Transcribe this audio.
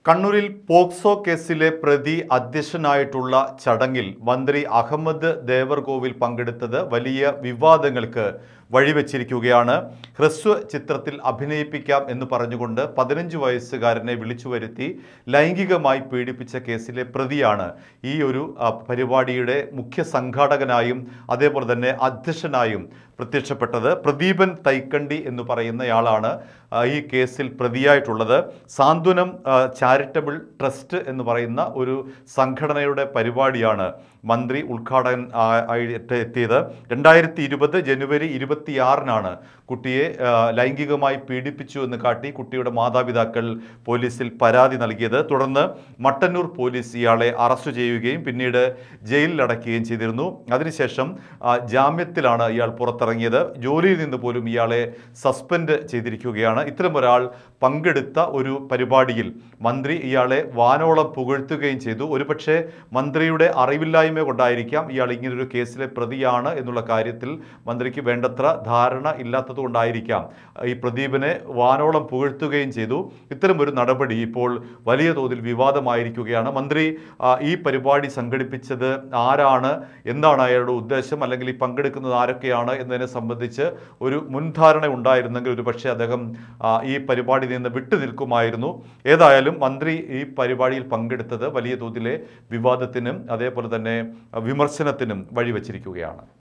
കണ്ണൂരിൽ പോക്സോ കേസിലെ പ്രതി അധ്യക്ഷനായിട്ടുള്ള ചടങ്ങിൽ മന്ത്രി അഹമ്മദ് ദേവർകോവിൽ പങ്കെടുത്തത് വലിയ വിവാദങ്ങൾക്ക് വഴിവെച്ചിരിക്കുകയാണ് ഹ്രസ്വ ചിത്രത്തിൽ അഭിനയിപ്പിക്കാം എന്ന് പറഞ്ഞുകൊണ്ട് പതിനഞ്ച് വയസ്സുകാരനെ വിളിച്ചു വരുത്തി ലൈംഗികമായി പീഡിപ്പിച്ച കേസിലെ പ്രതിയാണ് ഈ ഒരു ആ, പരിപാടിയുടെ മുഖ്യ സംഘാടകനായും അതേപോലെ തന്നെ അധ്യക്ഷനായും പ്രത്യക്ഷപ്പെട്ടത് പ്രദീപൻ തൈക്കണ്ടി എന്ന് പറയുന്നയാളാണ് ആ, ഈ കേസിൽ പ്രതിയായിട്ടുള്ളത് സാന്ത്വനം ആ, ചാരിറ്റബിൾ ട്രസ്റ്റ് എന്ന് പറയുന്ന ഒരു സംഘടനയുടെ പരിപാടിയാണ് മന്ത്രി ഉദ്ഘാടകൻ ആ, ആയിട്ട് എത്തിയത് രണ്ടായിരത്തി ഇരുപത് ജനുവരി ഇരുപത്തിയാറിനാണ് കുട്ടിയെ ആ, ലൈംഗികമായി പീഡിപ്പിച്ചു എന്ന് കാട്ടി കുട്ടിയുടെ മാതാപിതാക്കൾ പോലീസിൽ പരാതി നൽകിയത് തുടർന്ന് മട്ടന്നൂർ പോലീസ് ഇയാളെ അറസ്റ്റ് ചെയ്യുകയും പിന്നീട് ജയിലിൽ അടയ്ക്കുകയും ചെയ്തിരുന്നു അതിനുശേഷം ആ, ജാമ്യത്തിലാണ് ഇയാൾ പുറത്തിറങ്ങിയത് ജോലിയിൽ നിന്ന് പോലും ഇയാളെ സസ്പെൻഡ് ചെയ്തിരിക്കുകയാണ് ഇത്തരം ഒരാൾ പങ്കെടുത്ത ഒരു പരിപാടിയിൽ മന്ത്രി ഇയാളെ വാനോളം പുകഴ്ത്തുകയും ചെയ്തു ഒരുപക്ഷെ മന്ത്രിയുടെ അറിവില്ലായ്മ കൊണ്ടായിരിക്കാം ഇയാൾ ഇങ്ങനൊരു കേസിലെ പ്രതിയാണ് എന്നുള്ള കാര്യത്തിൽ മന്ത്രിക്ക് വേണ്ടത്ര ധാരണ ഇല്ലാത്തത് കൊണ്ടായിരിക്കാം ഈ പ്രദീപിനെ വാനോളം പുകഴ്ത്തുകയും ചെയ്തു ഇത്തരം ഒരു നടപടി ഇപ്പോൾ വലിയ തോതിൽ വിവാദമായിരിക്കുകയാണ് മന്ത്രി ആ, ഈ പരിപാടി സംഘടിപ്പിച്ചത് ആരാണ് എന്താണ് അയാളുടെ ഉദ്ദേശം അല്ലെങ്കിൽ ഈ പങ്കെടുക്കുന്നത് ആരൊക്കെയാണ് എന്നതിനെ സംബന്ധിച്ച് ഒരു മുൻധാരണ ഉണ്ടായിരുന്നെങ്കിൽ ഒരു പക്ഷേ അദ്ദേഹം ആ, ഈ പരിപാടിയിൽ നിന്ന് വിട്ടു നിൽക്കുമായിരുന്നു ഏതായാലും മന്ത്രി ഈ പരിപാടിയിൽ പങ്കെടുത്തത് വലിയ തോതിലെ വിവാദത്തിനും അതേപോലെ തന്നെ വിമർശനത്തിനും വഴിവെച്ചിരിക്കുകയാണ്